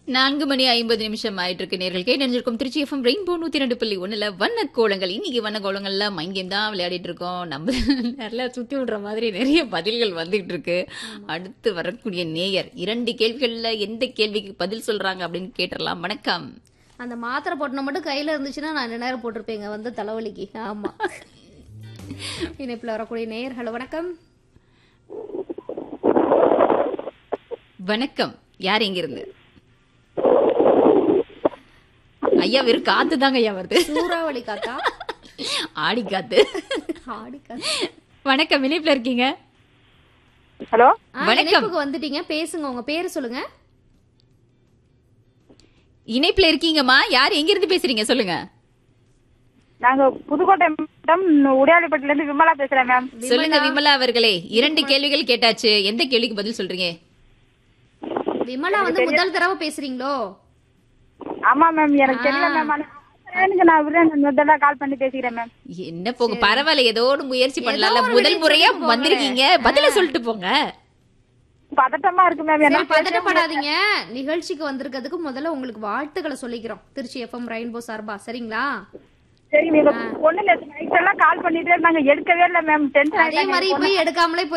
நான்கு மணி ஐம்பது நிமிஷம் ஆயிட்டு இருக்கு நேர்கள் கே நினைஞ்சிருக்கும் திருச்சி எஃப்எம் ரெயின்போ நூத்தி ரெண்டு புள்ளி ஒண்ணுல வண்ண கோலங்கள் இன்னைக்கு வண்ண கோலங்கள்ல மைங்கேம் தான் விளையாடிட்டு இருக்கோம் நம்ம நல்லா சுத்தி விடுற மாதிரி நிறைய பதில்கள் வந்துகிட்டு இருக்கு அடுத்து வரக்கூடிய நேயர் இரண்டு கேள்விகள்ல எந்த கேள்விக்கு பதில் சொல்றாங்க அப்படின்னு கேட்டுடலாம் வணக்கம் அந்த மாத்திரை போட்டன மட்டும் கையில இருந்துச்சுன்னா நான் என்ன நேரம் போட்டிருப்பேங்க வந்து தலைவலிக்கு ஆமா இணைப்புல வரக்கூடிய நேயர் ஹலோ வணக்கம் வணக்கம் யார் எங்க இருந்து ஐயா வெறும் காத்து தாங்க ஐயா வருது சூறாவளி காத்தா ஆடி காத்து ஆடி காத்தா வணக்கம் இணைப்புல இருக்கீங்க ஹலோ ஆ, வணக்கம். இணைப்புக்கு வந்துட்டீங்க பேசுங்க உங்க பேரு சொல்லுங்க இணைப்புல இருக்கீங்கம்மா யார் எங்க இருந்து பேசுறீங்க சொல்லுங்க நாங்க புதுக்கோட்டை மாவட்டம் உடையாளிப்பட்டில இருந்து விமலா பேசுறேன் மேம் சொல்லுங்க விமலா அவர்களே இரண்டு கேள்விகள் கேட்டாச்சு எந்த கேள்விக்கு பதில் சொல்றீங்க விமலா வந்து முதல் தடவை பேசுறீங்களோ ஆமா மேம் எனக்கு தெரியல மேம் ஆனா எனக்கு நான் விடுறேன் முதல்ல கால் பண்ணி பேசிக்கிறேன் மேம் என்ன போங்க பரவாயில்ல ஏதோ ஒரு முயற்சி பண்ணலாம்ல ஒரு முதல் முயற்சி முறையா பண்ணிட்டு வந்திருக்கீங்க பதில சொல்லிட்டு போங்க பதட்டமா இருக்கு மேம் சரி, என்ன பதட்டப்படாதீங்க நிகழ்ச்சிக்கு வந்திருக்கிறதுக்கு முதல்ல உங்களுக்கு வாழ்த்துக்களை சொல்லிக்கிறோம் திருச்சி எஃப்எம் ரெயின்போ சார்பா சரிங்களா சரி நீங்க ஒண்ணு நைட் எல்லாம் கால் பண்ணிட்டே இருந்தாங்க எடுக்கவே இல்ல மேம் டென்ஷன் அதே மாதிரி போய் எடுக்காமலே